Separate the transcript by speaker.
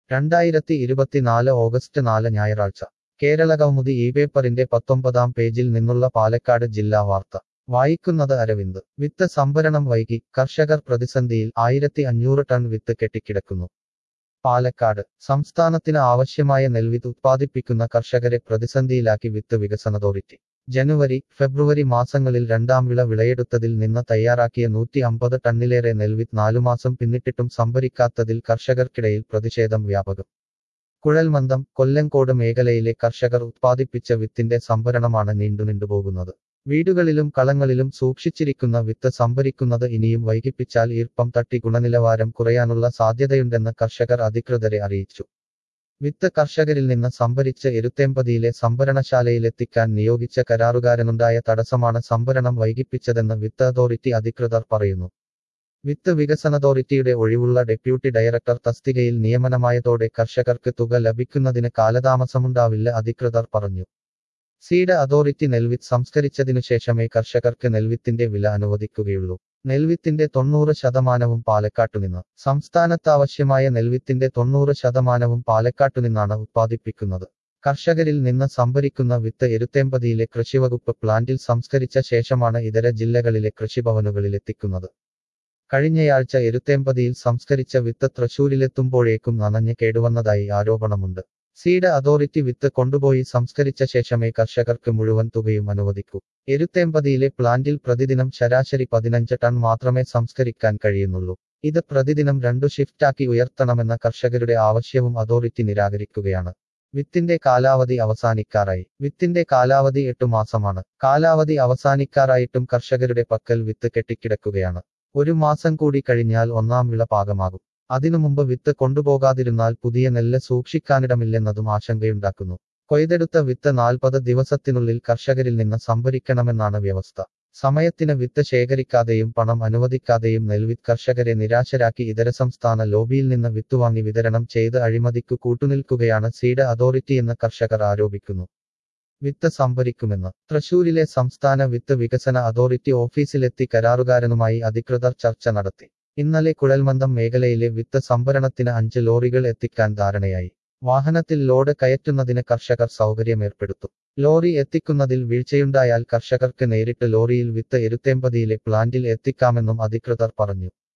Speaker 1: രണ്ടായിരത്തി ഇരുപത്തിനാല് ഓഗസ്റ്റ് നാല് ഞായറാഴ്ച കേരള കൗമുദി ഈ പേപ്പറിന്റെ പത്തൊമ്പതാം പേജിൽ നിന്നുള്ള പാലക്കാട് ജില്ലാ വാർത്ത വായിക്കുന്നത് അരവിന്ദ് വിത്ത് സംഭരണം വൈകി കർഷകർ പ്രതിസന്ധിയിൽ ആയിരത്തി അഞ്ഞൂറ് ടൺ വിത്ത് കെട്ടിക്കിടക്കുന്നു പാലക്കാട് സംസ്ഥാനത്തിന് ആവശ്യമായ നെൽവിത്ത് ഉത്പാദിപ്പിക്കുന്ന കർഷകരെ പ്രതിസന്ധിയിലാക്കി വിത്ത് വികസന അതോറിറ്റി ജനുവരി ഫെബ്രുവരി മാസങ്ങളിൽ രണ്ടാം വിള വിളയെടുത്തതിൽ നിന്ന് തയ്യാറാക്കിയ നൂറ്റി അമ്പത് ടണ്ണിലേറെ നെൽവിത്ത് നാലുമാസം പിന്നിട്ടിട്ടും സംഭരിക്കാത്തതിൽ കർഷകർക്കിടയിൽ പ്രതിഷേധം വ്യാപകം കുഴൽമന്ദം കൊല്ലങ്കോട് മേഖലയിലെ കർഷകർ ഉത്പാദിപ്പിച്ച വിത്തിന്റെ സംഭരണമാണ് നീണ്ടുനിണ്ടുപോകുന്നത് വീടുകളിലും കളങ്ങളിലും സൂക്ഷിച്ചിരിക്കുന്ന വിത്ത് സംഭരിക്കുന്നത് ഇനിയും വൈകിപ്പിച്ചാൽ ഈർപ്പം തട്ടി ഗുണനിലവാരം കുറയാനുള്ള സാധ്യതയുണ്ടെന്ന് കർഷകർ അധികൃതരെ അറിയിച്ചു വിത്ത് കർഷകരിൽ നിന്ന് സംഭരിച്ച് എരുത്തേമ്പതിയിലെ സംഭരണശാലയിലെത്തിക്കാൻ നിയോഗിച്ച കരാറുകാരനുണ്ടായ തടസ്സമാണ് സംഭരണം വൈകിപ്പിച്ചതെന്ന് വിത്ത് അതോറിറ്റി അധികൃതർ പറയുന്നു വിത്ത് വികസന അതോറിറ്റിയുടെ ഒഴിവുള്ള ഡെപ്യൂട്ടി ഡയറക്ടർ തസ്തികയിൽ നിയമനമായതോടെ കർഷകർക്ക് തുക ലഭിക്കുന്നതിന് കാലതാമസമുണ്ടാവില്ല അധികൃതർ പറഞ്ഞു സീഡ് അതോറിറ്റി നെൽവിത്ത് സംസ്കരിച്ചതിനു ശേഷമേ കർഷകർക്ക് നെൽവിത്തിന്റെ വില അനുവദിക്കുകയുള്ളൂ നെൽവിത്തിന്റെ തൊണ്ണൂറ് ശതമാനവും പാലക്കാട്ടുനിന്ന് സംസ്ഥാനത്ത് ആവശ്യമായ നെൽവിത്തിന്റെ തൊണ്ണൂറ് ശതമാനവും പാലക്കാട്ടുനിന്നാണ് ഉത്പാദിപ്പിക്കുന്നത് കർഷകരിൽ നിന്ന് സംഭരിക്കുന്ന വിത്ത് എരുത്തേമ്പതിയിലെ കൃഷിവകുപ്പ് പ്ലാന്റിൽ സംസ്കരിച്ച ശേഷമാണ് ഇതര ജില്ലകളിലെ കൃഷിഭവനുകളിലെത്തിക്കുന്നത് കഴിഞ്ഞയാഴ്ച എരുത്തേമ്പതിയിൽ സംസ്കരിച്ച വിത്ത് തൃശൂരിലെത്തുമ്പോഴേക്കും നനഞ്ഞ് കേടുവന്നതായി ആരോപണമുണ്ട് സീഡ് അതോറിറ്റി വിത്ത് കൊണ്ടുപോയി സംസ്കരിച്ച ശേഷമേ കർഷകർക്ക് മുഴുവൻ തുകയും അനുവദിക്കൂ എരുത്തേമ്പതിയിലെ പ്ലാന്റിൽ പ്രതിദിനം ശരാശരി പതിനഞ്ച് ടൺ മാത്രമേ സംസ്കരിക്കാൻ കഴിയുന്നുള്ളൂ ഇത് പ്രതിദിനം രണ്ടു ഷിഫ്റ്റാക്കി ഉയർത്തണമെന്ന കർഷകരുടെ ആവശ്യവും അതോറിറ്റി നിരാകരിക്കുകയാണ് വിത്തിന്റെ കാലാവധി അവസാനിക്കാറായി വിത്തിന്റെ കാലാവധി എട്ടു മാസമാണ് കാലാവധി അവസാനിക്കാറായിട്ടും കർഷകരുടെ പക്കൽ വിത്ത് കെട്ടിക്കിടക്കുകയാണ് ഒരു മാസം കൂടി കഴിഞ്ഞാൽ ഒന്നാം വിള പാകമാകും അതിനു മുമ്പ് വിത്ത് കൊണ്ടുപോകാതിരുന്നാൽ പുതിയ നെല്ല് സൂക്ഷിക്കാനിടമില്ലെന്നതും ആശങ്കയുണ്ടാക്കുന്നു കൊയ്തെടുത്ത വിത്ത് നാൽപ്പത് ദിവസത്തിനുള്ളിൽ കർഷകരിൽ നിന്ന് സംഭരിക്കണമെന്നാണ് വ്യവസ്ഥ സമയത്തിന് വിത്ത് ശേഖരിക്കാതെയും പണം അനുവദിക്കാതെയും നെൽവിത്ത് കർഷകരെ നിരാശരാക്കി ഇതര സംസ്ഥാന ലോബിയിൽ നിന്ന് വിത്ത് വാങ്ങി വിതരണം ചെയ്ത് അഴിമതിക്കു കൂട്ടുനിൽക്കുകയാണ് സീഡ് അതോറിറ്റിയെന്ന് കർഷകർ ആരോപിക്കുന്നു വിത്ത് സംഭരിക്കുമെന്ന് തൃശൂരിലെ സംസ്ഥാന വിത്ത് വികസന അതോറിറ്റി ഓഫീസിലെത്തി കരാറുകാരനുമായി അധികൃതർ ചർച്ച നടത്തി ഇന്നലെ കുഴൽമന്ദം മേഖലയിലെ വിത്ത് സംഭരണത്തിന് അഞ്ച് ലോറികൾ എത്തിക്കാൻ ധാരണയായി വാഹനത്തിൽ ലോഡ് കയറ്റുന്നതിന് കർഷകർ സൗകര്യമേർപ്പെടുത്തും ലോറി എത്തിക്കുന്നതിൽ വീഴ്ചയുണ്ടായാൽ കർഷകർക്ക് നേരിട്ട് ലോറിയിൽ വിത്ത് എരുത്തേമ്പതിയിലെ പ്ലാന്റിൽ എത്തിക്കാമെന്നും അധികൃതർ പറഞ്ഞു